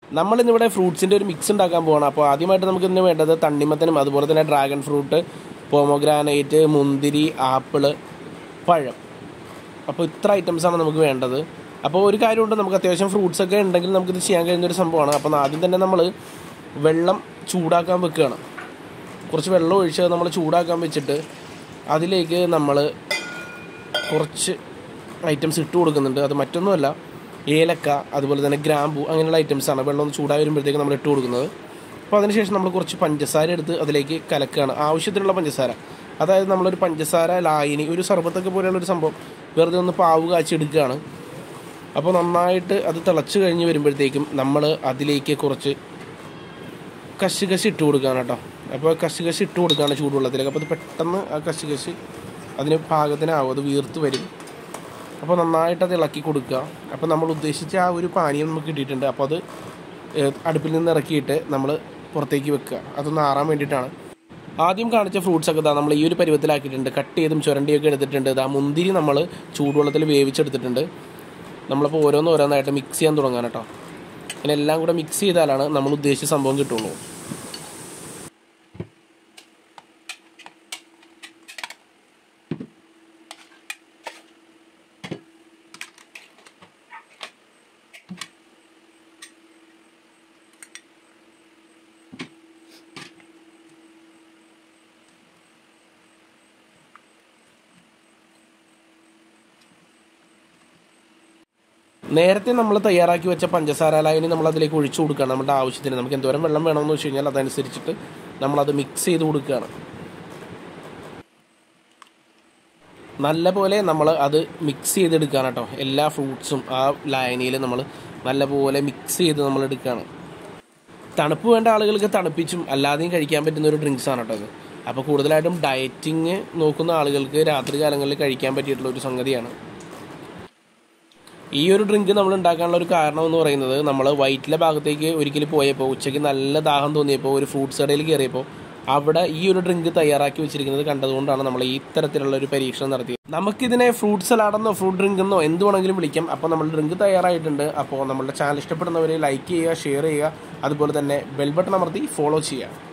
നമ്മളിന്നിവിടെ ഫ്രൂട്ട്സിൻ്റെ ഒരു മിക്സ് ഉണ്ടാക്കാൻ പോകണം അപ്പോൾ ആദ്യമായിട്ട് നമുക്ക് ഇതിന് വേണ്ടത് തണ്ണിമത്തനും അതുപോലെ തന്നെ ഡ്രാഗൺ ഫ്രൂട്ട് പോമോഗ്രാനൈറ്റ് മുന്തിരി ആപ്പിള് പഴം അപ്പോൾ ഇത്ര ഐറ്റംസാണ് നമുക്ക് വേണ്ടത് അപ്പോൾ ഒരു കാര്യമുണ്ട് നമുക്ക് അത്യാവശ്യം ഫ്രൂട്ട്സ് ഒക്കെ ഉണ്ടെങ്കിൽ നമുക്കിത് ചെയ്യാൻ കഴിയുന്ന ഒരു സംഭവമാണ് അപ്പോൾ ആദ്യം തന്നെ നമ്മൾ വെള്ളം ചൂടാക്കാൻ വെക്കുകയാണ് കുറച്ച് വെള്ളം ഒഴിച്ച് നമ്മൾ ചൂടാക്കാൻ വെച്ചിട്ട് അതിലേക്ക് നമ്മൾ കുറച്ച് ഐറ്റംസ് ഇട്ട് കൊടുക്കുന്നുണ്ട് അത് മറ്റൊന്നുമല്ല ഏലക്ക അതുപോലെ തന്നെ ഗ്രാമ്പു അങ്ങനെയുള്ള ഐറ്റംസാണ് വെള്ളം ഒന്ന് ചൂടായി വരുമ്പോഴത്തേക്ക് നമ്മൾ ഇട്ട് കൊടുക്കുന്നത് അപ്പോൾ അതിനുശേഷം നമ്മൾ കുറച്ച് പഞ്ചസാര എടുത്ത് അതിലേക്ക് കലക്കുകയാണ് ആവശ്യത്തിനുള്ള പഞ്ചസാര അതായത് നമ്മളൊരു പഞ്ചസാര ലായനി ഒരു സർബത്തൊക്കെ പോലെയുള്ള ഒരു സംഭവം വെറുതെ ഒന്ന് പാവ് കാച്ചി എടുക്കുകയാണ് അപ്പോൾ നന്നായിട്ട് അത് തിളച്ച് കഴിഞ്ഞ് വരുമ്പോഴത്തേക്കും നമ്മൾ അതിലേക്ക് കുറച്ച് കശി കശി ഇട്ട് കൊടുക്കുകയാണ് കേട്ടോ അപ്പോൾ കശി കശി ഇട്ട് കൊടുക്കുകയാണ് ചൂടുവെള്ളത്തിലേക്ക് അപ്പോൾ അത് പെട്ടെന്ന് ആ കശി കശി അതിന് പാകത്തിനാവും അത് വീർത്ത് വരും അപ്പോൾ നന്നായിട്ട് അത് ഇളക്കി കൊടുക്കുക അപ്പോൾ നമ്മൾ ഉദ്ദേശിച്ച ആ ഒരു പാനീയം നമുക്ക് കിട്ടിയിട്ടുണ്ട് അപ്പോൾ അത് ഏഹ്, അടുപ്പിൽ നിന്ന് ഇറക്കിയിട്ട് നമ്മൾ പുറത്തേക്ക് വെക്കുക അതൊന്ന് ആറാൻ വേണ്ടിയിട്ടാണ് ആദ്യം കാണിച്ച ഫ്രൂട്ട്സ് ഒക്കെ ഇതാ നമ്മൾ ഈ ഒരു പരുവത്തിലാക്കിയിട്ടുണ്ട് കട്ട് ചെയ്തും ചുരണ്ടിയൊക്കെ എടുത്തിട്ടുണ്ട് ഇതാ മുന്തിരി നമ്മൾ ചൂടുവെള്ളത്തിൽ വേവിച്ചെടുത്തിട്ടുണ്ട് നമ്മളിപ്പോൾ ഓരോന്ന് ഓരോന്നായിട്ട് മിക്സ് ചെയ്യാൻ തുടങ്ങാൻ കേട്ടോ ഇങ്ങനെ എല്ലാം കൂടെ മിക്സ് ചെയ്താലാണ് നമ്മൾ ഉദ്ദേശിച്ച സംഭവം കിട്ടുള്ളൂ നേരത്തെ നമ്മൾ തയ്യാറാക്കി വെച്ച പഞ്ചസാര ലായനി നമ്മൾ അതിലേക്ക് ഒഴിച്ചു കൊടുക്കുകയാണ് നമ്മുടെ ആവശ്യത്തിന് നമുക്ക് എന്തോരം വെള്ളം വേണമെന്ന് വെച്ച് കഴിഞ്ഞാൽ അതനുസരിച്ചിട്ട് നമ്മളത് മിക്സ് ചെയ്ത് കൊടുക്കുകയാണ് നല്ലപോലെ നമ്മൾ അത് മിക്സ് ചെയ്തെടുക്കുകയാണ് കേട്ടോ എല്ലാ ഫ്രൂട്ട്സും ആ ലായനിയിൽ നമ്മൾ നല്ലപോലെ മിക്സ് ചെയ്ത് നമ്മൾ എടുക്കുകയാണ് തണുപ്പ് വേണ്ട ആളുകൾക്ക് തണുപ്പിച്ചും അല്ലാതെയും കഴിക്കാൻ പറ്റുന്ന ഒരു ഡ്രിങ്ക്സ് ആണ് കേട്ടോ ഇത് അപ്പോൾ കൂടുതലായിട്ടും ഡയറ്റിങ് നോക്കുന്ന ആളുകൾക്ക് രാത്രി കാലങ്ങളിൽ കഴിക്കാൻ പറ്റിയിട്ടുള്ള ഒരു സംഗതിയാണ് ഈ ഒരു ഡ്രിങ്ക് നമ്മൾ ഉണ്ടാക്കാനുള്ള ഒരു കാരണം എന്ന് പറയുന്നത് നമ്മൾ വയറ്റിലെ ഭാഗത്തേക്ക് ഒരിക്കൽ പോയപ്പോൾ ഉച്ചയ്ക്ക് നല്ല ദാഹം തോന്നിയപ്പോൾ ഒരു ഫ്രൂട്ട്സ് കടയിൽ കയറിയപ്പോൾ അവിടെ ഈ ഒരു ഡ്രിങ്ക് തയ്യാറാക്കി വെച്ചിരിക്കുന്നത് കണ്ടതുകൊണ്ടാണ് നമ്മൾ ഈ തരത്തിലുള്ള ഒരു പരീക്ഷണം നടത്തിയത് നമുക്കിതിനെ ഫ്രൂട്ട് സലാഡെന്നോ ഫ്രൂട്ട് ഡ്രിങ്ക് എന്നോ എന്ത് വേണമെങ്കിലും വിളിക്കാം അപ്പോൾ നമ്മൾ ഡ്രിങ്ക് തയ്യാറായിട്ടുണ്ട് അപ്പോൾ നമ്മുടെ ചാനൽ ഇഷ്ടപ്പെടുന്നവരെ ലൈക്ക് ചെയ്യുക ഷെയർ ചെയ്യുക അതുപോലെ തന്നെ ബെൽ ബട്ടൺ അമർത്തി ഫോളോ ചെയ്യുക